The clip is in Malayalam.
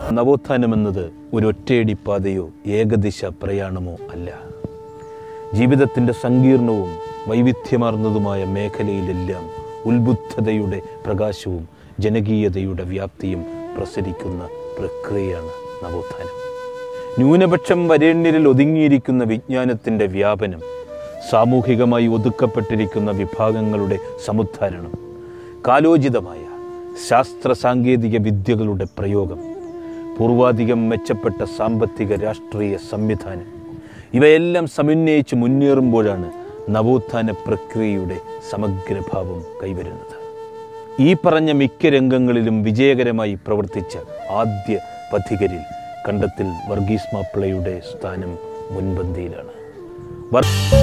നവോത്ഥാനമെന്നത് ഒരു ഒറ്റയടി പാതയോ ഏകദിശ പ്രയാണമോ അല്ല ജീവിതത്തിൻ്റെ സങ്കീർണവും വൈവിധ്യമാർന്നതുമായ മേഖലയിലെല്ലാം ഉത്ബുദ്ധതയുടെ പ്രകാശവും ജനകീയതയുടെ വ്യാപ്തിയും പ്രസരിക്കുന്ന പ്രക്രിയയാണ് നവോത്ഥാനം ന്യൂനപക്ഷം വരേണ്യരിൽ ഒതുങ്ങിയിരിക്കുന്ന വിജ്ഞാനത്തിൻ്റെ വ്യാപനം സാമൂഹികമായി ഒതുക്കപ്പെട്ടിരിക്കുന്ന വിഭാഗങ്ങളുടെ സമുദ്ധാരണം കാലോചിതമായ ശാസ്ത്ര സാങ്കേതിക വിദ്യകളുടെ പ്രയോഗം പൂർവാധികം മെച്ചപ്പെട്ട സാമ്പത്തിക രാഷ്ട്രീയ സംവിധാനം ഇവയെല്ലാം സമന്വയിച്ച് മുന്നേറുമ്പോഴാണ് നവോത്ഥാന പ്രക്രിയയുടെ സമഗ്രഭാവം കൈവരുന്നത് ഈ പറഞ്ഞ മിക്ക രംഗങ്ങളിലും വിജയകരമായി പ്രവർത്തിച്ച ആദ്യ പഥികരിൽ കണ്ടത്തിൽ വർഗീസ് മാപ്പിളയുടെ സ്ഥാനം മുൻപന്തിയിലാണ് വർ